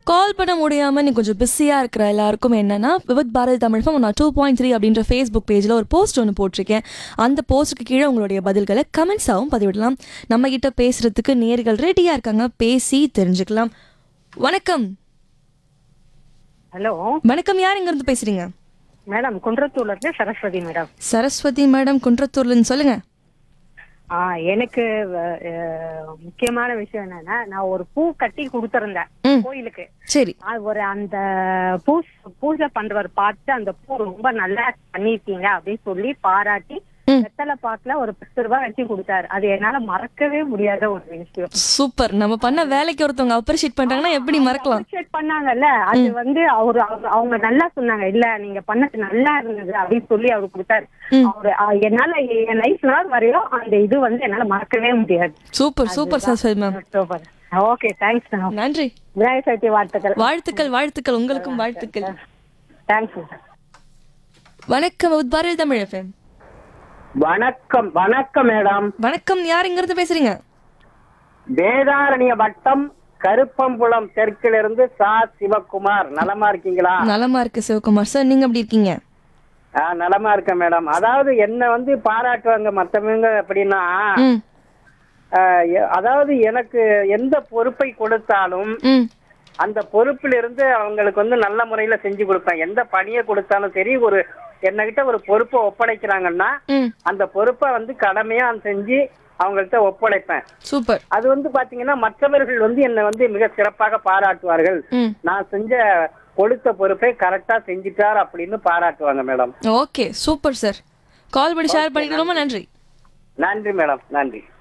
கால் பண்ண முடியாம நீ கொஞ்சம் பிஸியா இருக்கிற எல்லாருக்கும் என்னன்னா Vividh Bharathi Tamil FM nine two point three அப்படின்ற ஃபேஸ்புக் பேஜ்ல ஒரு போஸ்ட் ஒன்று போட்டிருக்கேன் அந்த போஸ்ட்டுக்கு கீழே உங்களுடைய பதில்களை கமெண்ட்ஸாகவும் பதிவிடலாம் நம்ம கிட்ட பேசுறதுக்கு நேர்கள் ரெடியா இருக்காங்க பேசி தெரிஞ்சுக்கலாம் வணக்கம் ஹலோ வணக்கம் யார் இங்க இருந்து பேசுறீங்க மேடம் குன்றத்தூர்ல இருந்து சரஸ்வதி மேடம் சரஸ்வதி மேடம் குன்றத்தூர்ல இருந்து சொல்லுங்க ஆ எனக்கு அஹ், முக்கியமான விஷயம் என்னன்னா நான் ஒரு பூ கட்டி கொடுத்திருந்தேன் ம். கோயிலுக்கு சரி அது ஒரு அந்த பூ பூஜை பண்றவர் பார்த்து அந்த பூ ரொம்ப நல்லா பண்ணிருக்கீங்க அப்படின்னு சொல்லி பாராட்டி ம். வெத்தலை பாக்குல ஒரு பத்து ரூபாய் வச்சு கொடுத்தாரு அது என்னால மறக்கவே முடியாத ஒரு விஷயம் சூப்பர் நம்ம பண்ண வேலைக்கு ஒருத்தவங்க அப்ரிஷியேட் பண்றாங்கன்னா எப்படி மறக்கலாம் Appreciate பண்ணாங்கல்ல அது வந்து அவரு அவங்க- அவங்க நல்லா சொன்னாங்க இல்ல நீங்க பண்ணது நல்லா இருந்தது அப்படின்னு சொல்லி அவரு கொடுத்தாரு ம். அவரு அஹ், என்னால என் லைஃப் நாள் வரையும் அந்த இது வந்து என்னால மறக்கவே முடியாது super super Saraswathi ma'am super okay thanks ma'am நன்றி விநாயகர் சதுர்த்தி வாழ்த்துக்கள் வாழ்த்துக்கள் வாழ்த்துக்கள் உங்களுக்கும் வாழ்த்துக்கள் தேங்க்ஸ் வணக்கம் வித் பாரதி தமிழ் எஃப்எம் வணக்கம் வணக்கம் மேடம் வணக்கம் யார் இங்க இருந்து பேசுறீங்க வேதாரண்ய வட்டம் கருப்பம்புலம் தெற்கிலிருந்து சா சிவகுமார் நலமா இருக்கீங்களா நலமா இருக்கு சிவகுமார் சார் நீங்க எப்படி இருக்கீங்க ஆ, நலமா இருக்கேன் மேடம் அதாவது என்ன வந்து பாராட்டுவாங்க மத்தவங்க அப்படின்னா ம் ஆ, எ- அதாவது எனக்கு எந்த பொறுப்பை கொடுத்தாலும் ம் அந்த பொறுப்பில் இருந்து அவங்களுக்கு வந்து நல்ல முறையில செஞ்சு கொடுப்பேன் எந்த பணியை கொடுத்தாலும் சரி ஒரு என்னகிட்ட ஒரு பொறுப்பை ஒப்படைக்கிறாங்கன்னா ம் அந்த பொறுப்பை வந்து கடமையா செஞ்சு அவங்கள்ட்ட ஒப்படைப்பேன் சூப்பர் அது வந்து பாத்தீங்கன்னா மற்றவர்கள் வந்து என்னை வந்து மிக சிறப்பாக பாராட்டுவார்கள் ம் நான் செஞ்ச கொடுத்த பொறுப்பை கரெக்டா செஞ்சுட்டார் அப்படின்னு பாராட்டுவாங்க madam okay super sir call பண்ணி ஷேர் பண்ணிட்டு ரொம்ப நன்றி நன்றி மேடம் நன்றி